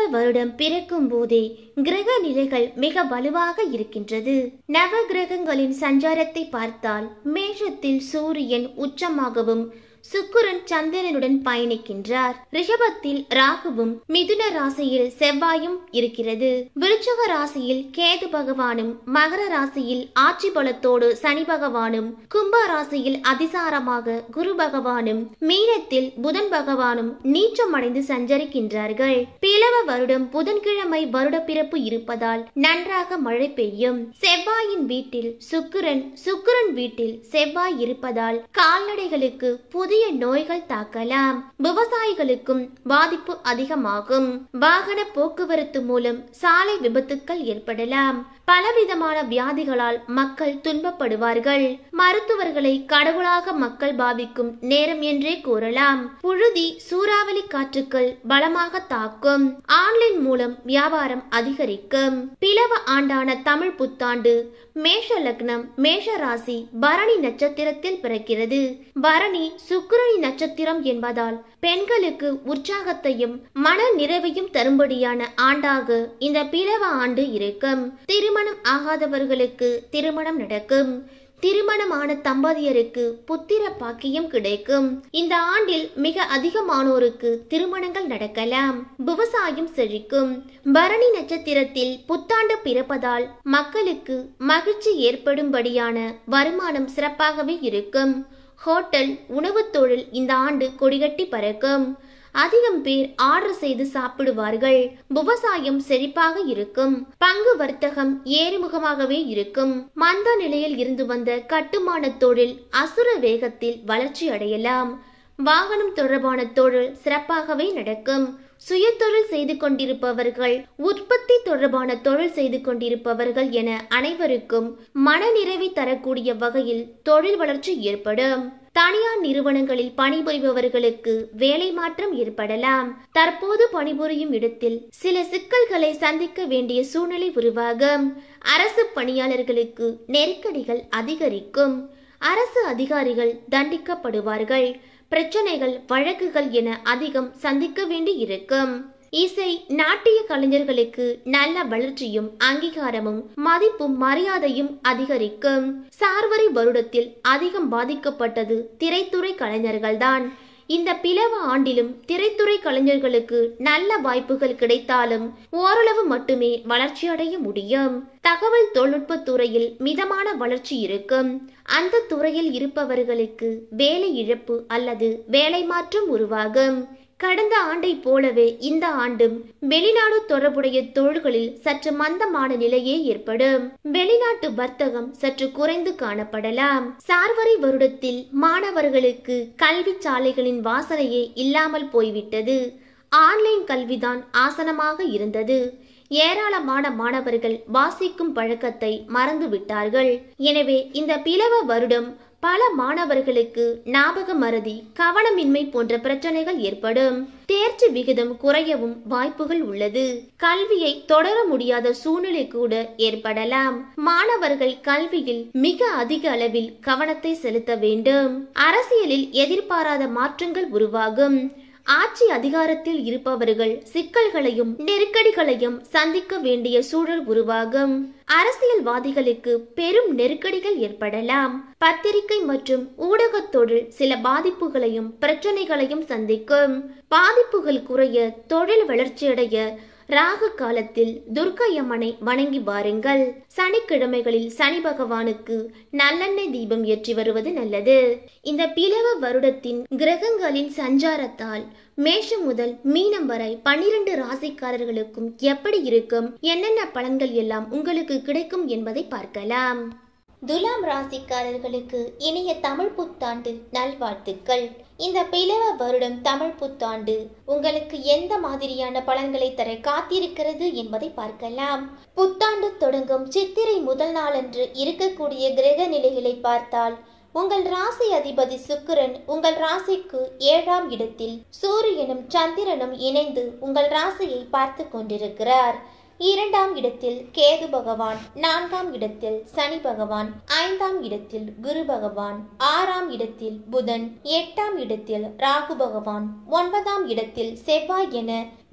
வருடம் பிறக்கும் போதே கிரக நிலைகள் மிக வலுவாக இருக்கின்றது நவ கிரகங்களின் சஞ்சாரத்தை பார்த்தால் மேஷத்தில் சூரியன் உச்சமாகவும் சுக்கிரன் சந்திரனுடன் பயணிக்கின்றார் ரிஷபத்தில் ராகுவும் மிதுன ராசியில் செவ்வாயும் இருக்கிறது விருச்சக ராசியில் கேது பகவானும் மகர ராசியில் ஆட்சி பலத்தோடு சனி பகவானும் கும்ப ராசியில் அதிசாரமாக குரு பகவானும் மீனத்தில் புதன் பகவானும் நீச்சமடைந்து சஞ்சரிக்கின்றார்கள் பிளவ வருடம் புதன்கிழமை வருட பிறப்பு இருப்பதால் நன்றாக மழை பெய்யும் செவ்வாயின் வீட்டில் சுக்கிரன் சுக்கிரன் வீட்டில் செவ்வாய் இருப்பதால் கால்நடைகளுக்கு புதிய நோய்கள் தாக்கலாம் விவசாயிகளுக்கும் பாதிப்பு அதிகமாகும் வாகன போக்குவரத்து மூலம் சாலை விபத்துக்கள் ஏற்படலாம் பலவிதமான வியாதிகளால் மக்கள் துன்பப்படுவார்கள் மருத்துவர்களை கடவுளாக மக்கள் பாவிக்கும் நேரம் என்றே கூறலாம் புழுதி சூறாவளி காற்றுக்கள் பலமாக தாக்கும் ஆன்லைன் மூலம் வியாபாரம் அதிகரிக்கும் பிளவ ஆண்டான தமிழ் புத்தாண்டு மேஷ லக்னம் மேஷ ராசி பரணி நட்சத்திரத்தில் பிறக்கிறது பரணி சுக்கிரணி நட்சத்திரம் என்பதால் பெண்களுக்கு உற்சாகத்தையும் மன நிறைவையும் தரும்படியான ஆண்டாக இந்த பிளவ ஆண்டு இருக்கும் திருமணம் ஆகாதவர்களுக்கு திருமணம் நடக்கும் திருமணமான தம்பதியருக்கு புத்திர பாக்கியம் கிடைக்கும் இந்த ஆண்டில் மிக அதிகமானோருக்கு திருமணங்கள் நடக்கலாம் விவசாயம் செழிக்கும் பரணி நட்சத்திரத்தில் புத்தாண்டு பிறப்பதால் மக்களுக்கு மகிழ்ச்சி ஏற்படும்படியான வருமானம் சிறப்பாகவே இருக்கும் ஹோட்டல் உணவுத் தொழில் இந்த ஆண்டு கொடிகட்டி பறக்கும் அதிகம் பேர் ஆர்டர் செய்து சாப்பிடுவார்கள் விவசாயம் செழிப்பாக இருக்கும் பங்கு வர்த்தகம் ஏறுமுகமாகவே இருக்கும் மந்த நிலையில் இருந்து வந்த கட்டுமான தொழில் அசுர வேகத்தில் வளர்ச்சி அடையலாம் வாகனம் தொடர்பான தொழில் சிறப்பாகவே நடக்கும் சுயதொழில் செய்து கொண்டிருப்பவர்கள் உற்பத்தி தொடர்பான தொழில் செய்து கொண்டிருப்பவர்கள் என அனைவருக்கும் மனநிறைவை தரக்கூடிய வகையில் தொழில் வளர்ச்சி ஏற்படும் தனியார் நிறுவனங்களில் பணிபுரிபவர்களுக்கு வேலை மாற்றம் ஏற்படலாம் தற்போது பணிபுரியும் இடத்தில் சில சிக்கல்களை சந்திக்க வேண்டிய சூழ்நிலை உருவாகும் அரசு பணியாளர்களுக்கு நெருக்கடிகள் அதிகரிக்கும் அரசு அதிகாரிகள் தண்டிக்கப்படுவார்கள் பிரச்சனைகள் வழக்குகள் என அதிகம் சந்திக்க வேண்டி இருக்கும் இசை நாட்டிய கலைஞர்களுக்கு நல்ல வளர்ச்சியும் அங்கீகாரமும் மதிப்பும் மரியாதையும் அதிகரிக்கும் சார்வரி வருடத்தில் அதிகம் பாதிக்கப்பட்டது திரைத்துறை கலைஞர்கள்தான் இந்த பிளவ ஆண்டிலும் திரைத்துறை கலைஞர்களுக்கு நல்ல வாய்ப்புகள் கிடைத்தாலும் ஓரளவு மட்டுமே வளர்ச்சியடைய முடியும் தகவல் தொழில்நுட்ப துறையில் மிதமான வளர்ச்சி இருக்கும் அந்த துறையில் இருப்பவர்களுக்கு வேலை இழப்பு அல்லது வேலை மாற்றம் உருவாகும் கடந்த ஆண்டை போலவே இந்த ஆண்டும் வெளிநாடு தொடர்புடைய தொழில்களில் சற்று மந்தமான நிலையே ஏற்படும் வெளிநாட்டு வர்த்தகம் சற்று குறைந்து காணப்படலாம் சார்வரி வருடத்தில் மாணவர்களுக்கு கல்வி சாலைகளின் வாசனையே இல்லாமல் போய்விட்டது ஆன்லைன் கல்விதான் ஆசனமாக இருந்தது ஏராளமான மாணவர்கள் வாசிக்கும் பழக்கத்தை மறந்து விட்டார்கள் எனவே இந்த பிளவ வருடம் பல மாணவர்களுக்கு ஞாபக மறதி கவனமின்மை போன்ற பிரச்சனைகள் ஏற்படும் தேர்ச்சி விகிதம் குறையவும் வாய்ப்புகள் உள்ளது கல்வியை தொடர முடியாத சூழ்நிலை கூட ஏற்படலாம் மாணவர்கள் கல்வியில் மிக அதிக அளவில் கவனத்தை செலுத்த வேண்டும் அரசியலில் எதிர்பாராத மாற்றங்கள் உருவாகும் ஆட்சி அதிகாரத்தில் இருப்பவர்கள் சிக்கல்களையும் நெருக்கடிகளையும் சந்திக்க வேண்டிய சூழல் உருவாகும் அரசியல்வாதிகளுக்கு பெரும் நெருக்கடிகள் ஏற்படலாம் பத்திரிகை மற்றும் ஊடகத் தொழில் சில பாதிப்புகளையும் பிரச்சனைகளையும் சந்திக்கும் பாதிப்புகள் குறைய தொழில் வளர்ச்சியடைய ராகு காலத்தில் துர்க்கையம்மனை வணங்கி வாருங்கள் சனிக்கிழமைகளில் சனி பகவானுக்கு நல்லெண்ணெய் தீபம் ஏற்றி வருவது நல்லது இந்த பிளவ வருடத்தின் கிரகங்களின் சஞ்சாரத்தால் மேஷம் முதல் மீனம் வரை பன்னிரண்டு ராசிக்காரர்களுக்கும் எப்படி இருக்கும் என்னென்ன பலன்கள் எல்லாம் உங்களுக்கு கிடைக்கும் என்பதை பார்க்கலாம் துலாம் ராசிக்காரர்களுக்கு இனிய தமிழ் புத்தாண்டு நல்வாழ்த்துக்கள் இந்த பிளவ வருடம் தமிழ் புத்தாண்டு உங்களுக்கு எந்த மாதிரியான பலன்களை தர காத்திருக்கிறது என்பதை பார்க்கலாம் புத்தாண்டு தொடங்கும் சித்திரை முதல் நாளன்று இருக்கக்கூடிய கிரக நிலைகளை பார்த்தால் உங்கள் ராசி அதிபதி சுக்கிரன் உங்கள் ராசிக்கு ஏழாம் இடத்தில் சூரியனும் சந்திரனும் இணைந்து உங்கள் ராசியை பார்த்து கொண்டிருக்கிறார் இரண்டாம் இடத்தில் கேது பகவான் நான்காம் இடத்தில் சனி பகவான் ஐந்தாம் இடத்தில் குரு பகவான் ஆறாம் இடத்தில் புதன் எட்டாம் இடத்தில் ராகு பகவான் ஒன்பதாம் இடத்தில் செவ்வாய் என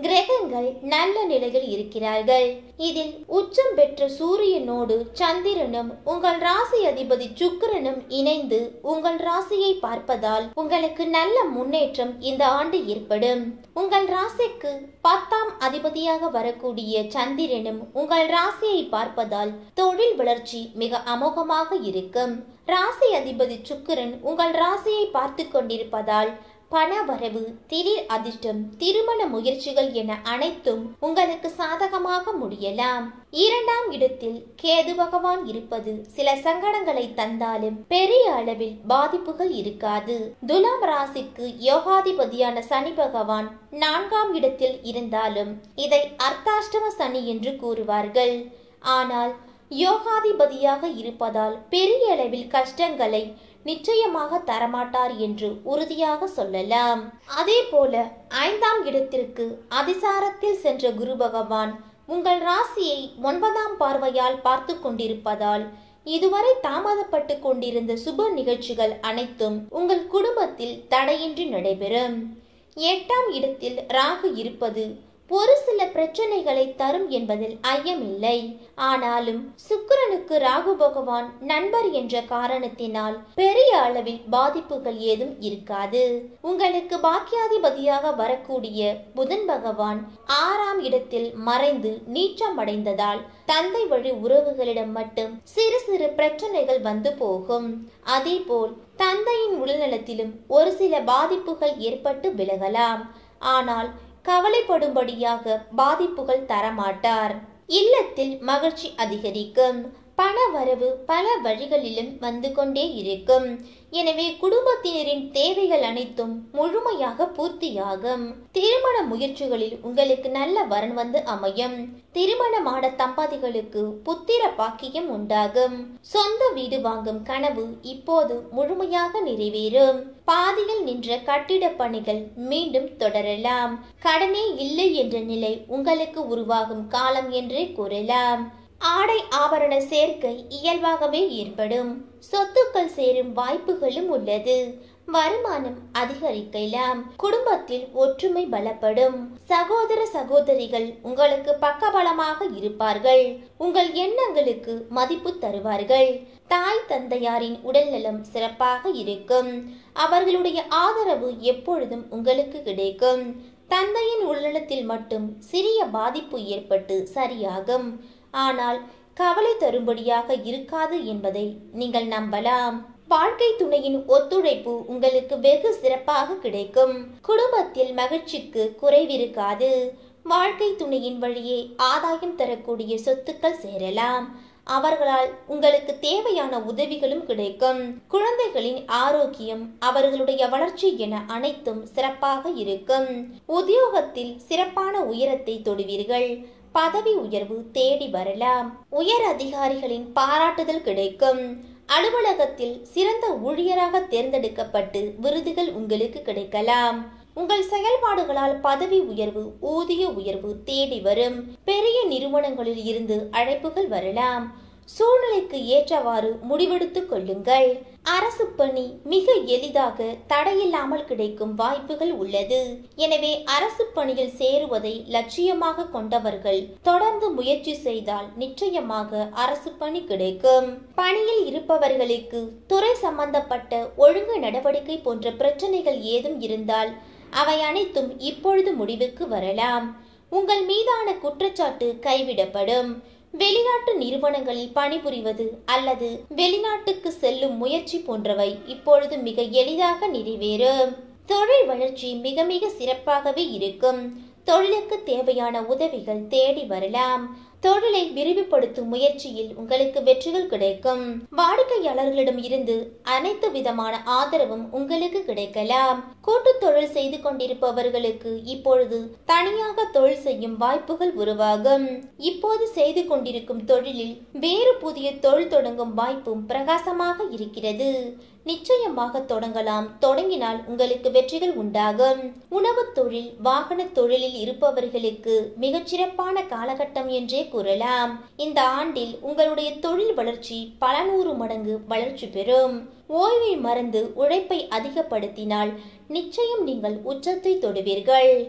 கிரகங்கள் நல்ல நிலையில் இருக்கிறார்கள் இதில் உச்சம் பெற்ற சூரியனோடு சந்திரனும் உங்கள் ராசி அதிபதி சுக்கிரனும் இணைந்து உங்கள் ராசியை பார்ப்பதால் உங்களுக்கு நல்ல முன்னேற்றம் இந்த ஆண்டு ஏற்படும் உங்கள் ராசிக்கு பத்தாம் அதிபதியாக வரக்கூடிய சந்திரனும் உங்கள் ராசியை பார்ப்பதால் தொழில் வளர்ச்சி மிக அமோகமாக இருக்கும் ராசி அதிபதி சுக்கிரன் உங்கள் ராசியை பார்த்து கொண்டிருப்பதால் பண வரவு திடீர் அதிர்ஷ்டம் திருமண முயற்சிகள் என அனைத்தும் உங்களுக்கு சாதகமாக முடியலாம் இரண்டாம் இடத்தில் கேது பகவான் இருப்பது சில சங்கடங்களை தந்தாலும் பெரிய அளவில் பாதிப்புகள் இருக்காது துலாம் ராசிக்கு யோகாதிபதியான சனி பகவான் நான்காம் இடத்தில் இருந்தாலும் இதை அர்த்தாஷ்டம சனி என்று கூறுவார்கள் ஆனால் யோகாதிபதியாக இருப்பதால் பெரிய அளவில் கஷ்டங்களை நிச்சயமாக தரமாட்டார் என்று உறுதியாக சொல்லலாம் அதே போல ஐந்தாம் இடத்திற்கு அதிசாரத்தில் சென்ற குரு பகவான் உங்கள் ராசியை ஒன்பதாம் பார்வையால் பார்த்து கொண்டிருப்பதால் இதுவரை தாமதப்பட்டு கொண்டிருந்த சுப நிகழ்ச்சிகள் அனைத்தும் உங்கள் குடும்பத்தில் தடையின்றி நடைபெறும் எட்டாம் இடத்தில் ராகு இருப்பது ஒரு சில பிரச்சனைகளை தரும் என்பதில் ஐயமில்லை ஆனாலும் சுக்கிரனுக்கு ராகு பகவான் நண்பர் என்ற காரணத்தினால் பெரிய அளவில் பாதிப்புகள் ஏதும் இருக்காது உங்களுக்கு பாக்கியாதிபதியாக வரக்கூடிய புதன் பகவான் ஆறாம் இடத்தில் மறைந்து நீச்சம் அடைந்ததால் தந்தை வழி உறவுகளிடம் மட்டும் சிறு சிறு பிரச்சனைகள் வந்து போகும் அதேபோல் தந்தையின் உடல்நலத்திலும் ஒரு சில பாதிப்புகள் ஏற்பட்டு விலகலாம் ஆனால் கவலைப்படும்படியாக பாதிப்புகள் தரமாட்டார் இல்லத்தில் மகிழ்ச்சி அதிகரிக்கும் பண வரவு பல வழிகளிலும் வந்து கொண்டே இருக்கும் எனவே குடும்பத்தினரின் தேவைகள் அனைத்தும் முழுமையாக பூர்த்தியாகும் திருமண முயற்சிகளில் உங்களுக்கு நல்ல வரன் வந்து அமையும் திருமணமான தம்பதிகளுக்கு புத்திர பாக்கியம் உண்டாகும் சொந்த வீடு வாங்கும் கனவு இப்போது முழுமையாக நிறைவேறும் பாதியில் நின்ற கட்டிட பணிகள் மீண்டும் தொடரலாம் கடனே இல்லை என்ற நிலை உங்களுக்கு உருவாகும் காலம் என்றே கூறலாம் ஆடை ஆபரண சேர்க்கை இயல்பாகவே ஏற்படும் சொத்துக்கள் சேரும் வாய்ப்புகளும் உள்ளது வருமானம் அதிகரிக்கலாம் குடும்பத்தில் ஒற்றுமை பலப்படும் சகோதர சகோதரிகள் உங்களுக்கு பக்கபலமாக இருப்பார்கள் உங்கள் எண்ணங்களுக்கு மதிப்பு தருவார்கள் தாய் தந்தையாரின் உடல்நலம் சிறப்பாக இருக்கும் அவர்களுடைய ஆதரவு எப்பொழுதும் உங்களுக்கு கிடைக்கும் தந்தையின் உடல்நலத்தில் மட்டும் சிறிய பாதிப்பு ஏற்பட்டு சரியாகும் ஆனால் கவலை தரும்படியாக இருக்காது என்பதை நீங்கள் நம்பலாம் வாழ்க்கை துணையின் ஒத்துழைப்பு உங்களுக்கு வெகு சிறப்பாக கிடைக்கும் குடும்பத்தில் மகிழ்ச்சிக்கு குறைவிருக்காது வாழ்க்கை துணையின் வழியே ஆதாயம் தரக்கூடிய சொத்துக்கள் சேரலாம் அவர்களால் உங்களுக்கு தேவையான உதவிகளும் கிடைக்கும் குழந்தைகளின் ஆரோக்கியம் அவர்களுடைய வளர்ச்சி என அனைத்தும் சிறப்பாக இருக்கும் உத்தியோகத்தில் சிறப்பான உயரத்தை தொடுவீர்கள் பதவி உயர்வு தேடி வரலாம் உயர் அதிகாரிகளின் பாராட்டுதல் கிடைக்கும் அலுவலகத்தில் சிறந்த ஊழியராக தேர்ந்தெடுக்கப்பட்டு விருதுகள் உங்களுக்கு கிடைக்கலாம் உங்கள் செயல்பாடுகளால் பதவி உயர்வு ஊதிய உயர்வு தேடி வரும் பெரிய நிறுவனங்களில் இருந்து அழைப்புகள் வரலாம் சூழ்நிலைக்கு ஏற்றவாறு முடிவெடுத்துக் கொள்ளுங்கள் அரசு பணி மிக எளிதாக தடையில்லாமல் கிடைக்கும் வாய்ப்புகள் உள்ளது எனவே அரசு பணியில் சேருவதை லட்சியமாக கொண்டவர்கள் தொடர்ந்து முயற்சி செய்தால் நிச்சயமாக அரசு பணி கிடைக்கும் பணியில் இருப்பவர்களுக்கு துறை சம்பந்தப்பட்ட ஒழுங்கு நடவடிக்கை போன்ற பிரச்சனைகள் ஏதும் இருந்தால் அவை அனைத்தும் இப்பொழுது முடிவுக்கு வரலாம் உங்கள் மீதான குற்றச்சாட்டு கைவிடப்படும் வெளிநாட்டு நிறுவனங்களில் பணிபுரிவது அல்லது வெளிநாட்டுக்கு செல்லும் முயற்சி போன்றவை இப்பொழுது மிக எளிதாக நிறைவேறும் தொழில் வளர்ச்சி மிக மிக சிறப்பாகவே இருக்கும் தொழிலுக்கு தேவையான உதவிகள் தேடி வரலாம் தொழிலை விரிவுபடுத்தும் முயற்சியில் உங்களுக்கு வெற்றிகள் கிடைக்கும் வாடிக்கையாளர்களிடம் இருந்து அனைத்து விதமான ஆதரவும் உங்களுக்கு கிடைக்கலாம் கூட்டு தொழில் செய்து கொண்டிருப்பவர்களுக்கு இப்பொழுது தனியாக தொழில் செய்யும் வாய்ப்புகள் உருவாகும் இப்போது செய்து கொண்டிருக்கும் தொழிலில் வேறு புதிய தொழில் தொடங்கும் வாய்ப்பும் பிரகாசமாக இருக்கிறது நிச்சயமாக தொடங்கலாம் தொடங்கினால் உங்களுக்கு வெற்றிகள் உண்டாகும் உணவு தொழில் வாகன தொழிலில் இருப்பவர்களுக்கு மிகச்சிறப்பான காலகட்டம் என்றே கூறலாம் இந்த ஆண்டில் உங்களுடைய தொழில் வளர்ச்சி பல நூறு மடங்கு வளர்ச்சி பெறும் ஓய்வை மறந்து உழைப்பை அதிகப்படுத்தினால் நிச்சயம் நீங்கள் உச்சத்தை தொடுவீர்கள்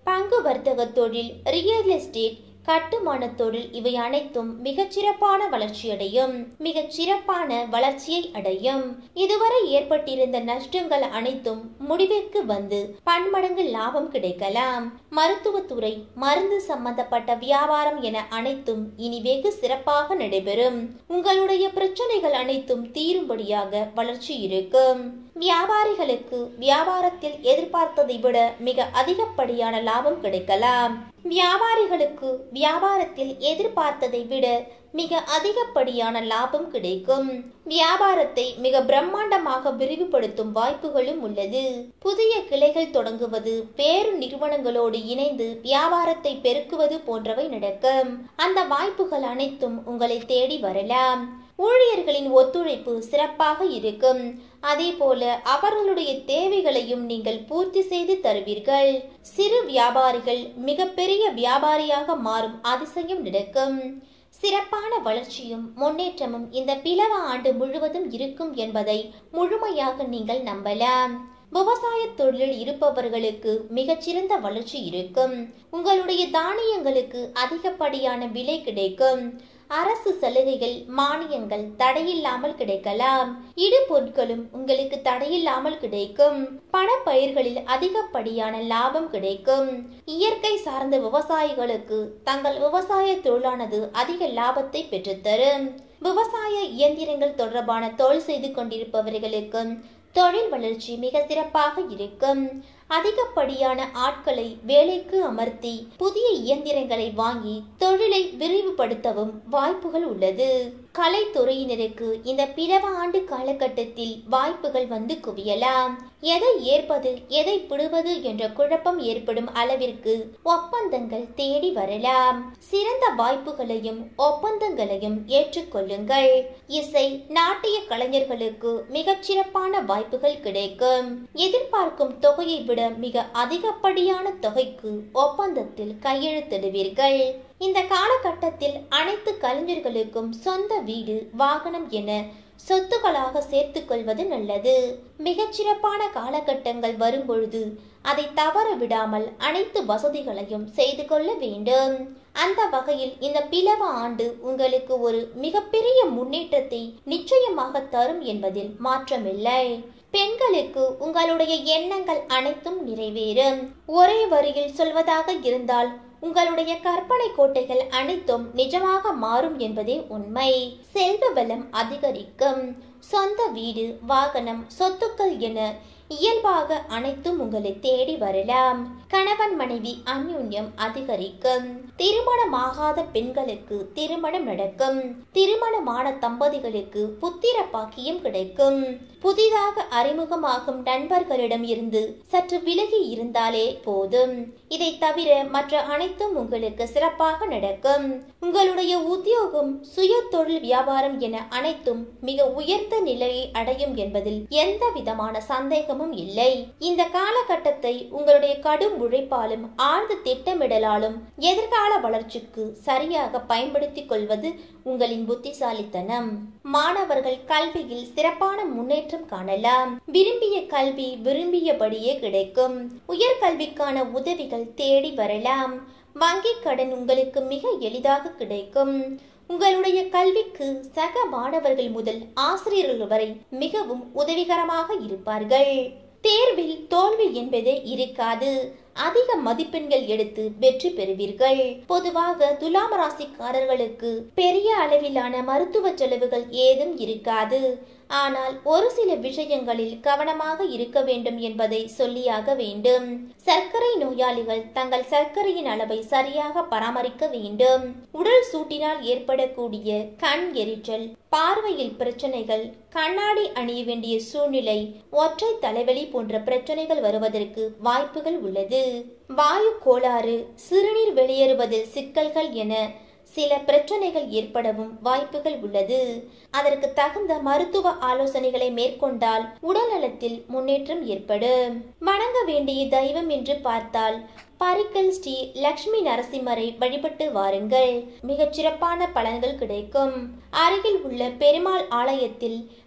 பங்கு வர்த்தக தொழில் ரியல் எஸ்டேட் கட்டுமான தொழில் இவை அனைத்தும் மிகச்சிறப்பான வளர்ச்சியடையும் மிகச் சிறப்பான வளர்ச்சியை அடையும் இதுவரை ஏற்பட்டிருந்த நஷ்டங்கள் அனைத்தும் முடிவிற்கு வந்து பன்மடங்கு லாபம் கிடைக்கலாம் மருத்துவத்துறை மருந்து சம்பந்தப்பட்ட வியாபாரம் என அனைத்தும் இனி வெகு சிறப்பாக நடைபெறும் உங்களுடைய பிரச்சனைகள் அனைத்தும் தீரும்படியாக வளர்ச்சி இருக்கும் வியாபாரிகளுக்கு வியாபாரத்தில் எதிர்பார்த்ததை விட மிக அதிகப்படியான லாபம் கிடைக்கலாம் வியாபாரிகளுக்கு வியாபாரத்தில் எதிர்பார்த்ததை விட மிக அதிகப்படியான லாபம் கிடைக்கும் வியாபாரத்தை மிக பிரம்மாண்டமாக விரிவுபடுத்தும் வாய்ப்புகளும் உள்ளது புதிய கிளைகள் தொடங்குவது வேறு நிறுவனங்களோடு இணைந்து வியாபாரத்தை பெருக்குவது போன்றவை நடக்கும் அந்த வாய்ப்புகள் அனைத்தும் உங்களை தேடி வரலாம் ஊழியர்களின் ஒத்துழைப்பு சிறப்பாக இருக்கும் அதே போல அவர்களுடைய தேவைகளையும் நீங்கள் பூர்த்தி செய்து தருவீர்கள் சிறு வியாபாரிகள் மிகப்பெரிய வியாபாரியாக மாறும் அதிசயம் நடக்கும் சிறப்பான வளர்ச்சியும் முன்னேற்றமும் இந்த பிளவ ஆண்டு முழுவதும் இருக்கும் என்பதை முழுமையாக நீங்கள் நம்பலாம் விவசாய தொழிலில் இருப்பவர்களுக்கு மிகச்சிறந்த வளர்ச்ி இருக்கும் உங்களுடைய தானியங்களுக்கு அதிகப்படியான விலை கிடைக்கும் அரசு சலுகைகள் மானியங்கள் தடையில்லாமல் கிடைக்கலாம் இடு பொருட்களும் உங்களுக்கு தடையில்லாமல் கிடைக்கும் பணப்பயிர்களில் அதிகப்படியான லாபம் கிடைக்கும் இயற்கை சார்ந்த விவசாயிகளுக்கு தங்கள் விவசாய தொழிலானது அதிக லாபத்தை பெற்றுத்தரும் விவசாய இயந்திரங்கள் தொடர்பான தொழில் செய்து கொண்டிருப்பவர்களுக்கு தொழில் வளர்ச்சி மிக சிறப்பாக இருக்கும் அதிகப்படியான ஆட்களை வேலைக்கு அமர்த்தி புதிய இயந்திரங்களை வாங்கி தொழிலை விரிவுபடுத்தவும் வாய்ப்புகள் உள்ளது கலைத்துறையினருக்கு இந்த பிறவ ஆண்டு காலகட்டத்தில் வாய்ப்புகள் வந்து குவியலாம் எதை ஏற்பது எதை பிடுவது என்ற குழப்பம் ஏற்படும் அளவிற்கு ஒப்பந்தங்கள் தேடி வரலாம் சிறந்த வாய்ப்புகளையும் ஒப்பந்தங்களையும் ஏற்றுக்கொள்ளுங்கள் இசை நாட்டிய கலைஞர்களுக்கு மிகச்சிறப்பான வாய்ப்புகள் கிடைக்கும் எதிர்பார்க்கும் தொகையை விட மிக அதிகப்படியான தொகைக்கு ஒப்பந்தத்தில் கையெழுத்திடுவீர்கள் இந்த காலகட்டத்தில் அனைத்து கலைஞர்களுக்கும் சொந்த வீடு வாகனம் என சொத்துக்களாக சேர்த்துக் கொள்வது நல்லது மிகச்சிறப்பான காலகட்டங்கள் வரும்பொழுது அதை தவற விடாமல் அனைத்து வசதிகளையும் செய்து கொள்ள வேண்டும் அந்த வகையில் இந்த பிளவ ஆண்டு உங்களுக்கு ஒரு மிகப்பெரிய முன்னேற்றத்தை நிச்சயமாக தரும் என்பதில் மாற்றமில்லை பெண்களுக்கு உங்களுடைய எண்ணங்கள் அனைத்தும் நிறைவேறும் ஒரே வரியில் சொல்வதாக இருந்தால் உங்களுடைய கற்பனை கோட்டைகள் அனைத்தும் நிஜமாக மாறும் என்பதே உண்மை செல்வ பலம் அதிகரிக்கும் சொந்த வீடு வாகனம் சொத்துக்கள் என இயல்பாக அனைத்தும் உங்களை தேடி வரலாம் கணவன் மனைவி அந்யுன்யம் அதிகரிக்கும் திருமணமாகாத பெண்களுக்கு திருமணம் நடக்கும் திருமணமான தம்பதிகளுக்கு புத்திர பாக்கியம் கிடைக்கும் புதிதாக அறிமுகமாகும் நண்பர்களிடம் இருந்து சற்று விலகி இருந்தாலே போதும் இதை தவிர மற்ற அனைத்தும் உங்களுக்கு சிறப்பாக நடக்கும் உங்களுடைய உத்தியோகம் சுய தொழில் வியாபாரம் என அனைத்தும் மிக உயர்ந்த நிலையை அடையும் என்பதில் எந்த விதமான சந்தேகமும் இல்லை இந்த காலகட்டத்தை உங்களுடைய கடும் உழைப்பாலும் ஆழ்ந்த திட்டமிடலாலும் எதிர்கால வளர்ச்சிக்கு சரியாக பயன்படுத்திக் கொள்வது உங்களின் புத்திசாலித்தனம் மாணவர்கள் கல்வியில் சிறப்பான முன்னேற்றம் காணலாம் விரும்பிய கல்வி விரும்பியபடியே கிடைக்கும் உயர்கல்விக்கான உதவிகள் தேடி வரலாம் வங்கி கடன் உங்களுக்கு மிக எளிதாக கிடைக்கும் உங்களுடைய கல்விக்கு சக மாணவர்கள் முதல் ஆசிரியர்கள் வரை மிகவும் உதவிகரமாக இருப்பார்கள் தேர்வில் தோல்வி என்பதே இருக்காது அதிக மதிப்பெண்கள் எடுத்து வெற்றி பெறுவீர்கள் பொதுவாக துலாம் ராசிக்காரர்களுக்கு பெரிய அளவிலான மருத்துவ செலவுகள் ஏதும் இருக்காது ஆனால் ஒரு சில விஷயங்களில் கவனமாக இருக்க வேண்டும் என்பதை சொல்லியாக வேண்டும் சர்க்கரை நோயாளிகள் தங்கள் சர்க்கரையின் அளவை சரியாக பராமரிக்க வேண்டும் உடல் சூட்டினால் ஏற்படக்கூடிய கண் எரிச்சல் பார்வையில் பிரச்சனைகள் கண்ணாடி அணிய வேண்டிய சூழ்நிலை ஒற்றை தலைவலி போன்ற பிரச்சனைகள் வருவதற்கு வாய்ப்புகள் உள்ளது வாயு கோளாறு சிறுநீர் வெளியேறுவதில் சிக்கல்கள் என சில பிரச்சனைகள் ஏற்படவும் வாய்ப்புகள் உள்ளது அதற்கு தகுந்த மருத்துவ ஆலோசனைகளை மேற்கொண்டால் உடல் நலத்தில் முன்னேற்றம் ஏற்படும் வணங்க வேண்டிய தெய்வம் என்று பார்த்தால் பரிக்கல் ஸ்ரீ லக்ஷ்மி நரசிம்மரை வழிபட்டு வாருங்கள் மிகச் சிறப்பான பலன்கள் கிடைக்கும் அருகில் உள்ள பெருமாள் ஆலயத்தில்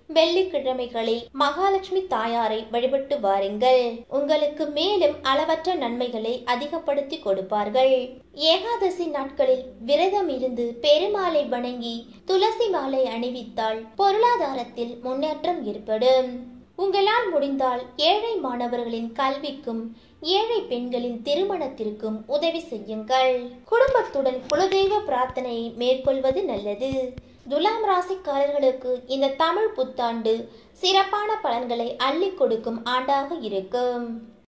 வெள்ளிக்கிழமைகளில் மகாலட்சுமி தாயாரை வழிபட்டு வாருங்கள் உங்களுக்கு மேலும் அளவற்ற நன்மைகளை அதிகப்படுத்தி கொடுப்பார்கள் ஏகாதசி நாட்களில் விரதம் இருந்து பெருமாளை வணங்கி துளசி மாலை அணிவித்தால் பொருளாதாரத்தில் முன்னேற்றம் ஏற்படும் உங்களால் முடிந்தால் ஏழை மாணவர்களின் கல்விக்கும் ஏழை பெண்களின் திருமணத்திற்கும் உதவி செய்யுங்கள் குடும்பத்துடன் குலதெய்வ பிரார்த்தனையை மேற்கொள்வது நல்லது துலாம் ராசிக்காரர்களுக்கு இந்த தமிழ் புத்தாண்டு சிறப்பான பலன்களை அள்ளி கொடுக்கும் ஆண்டாக இருக்கும்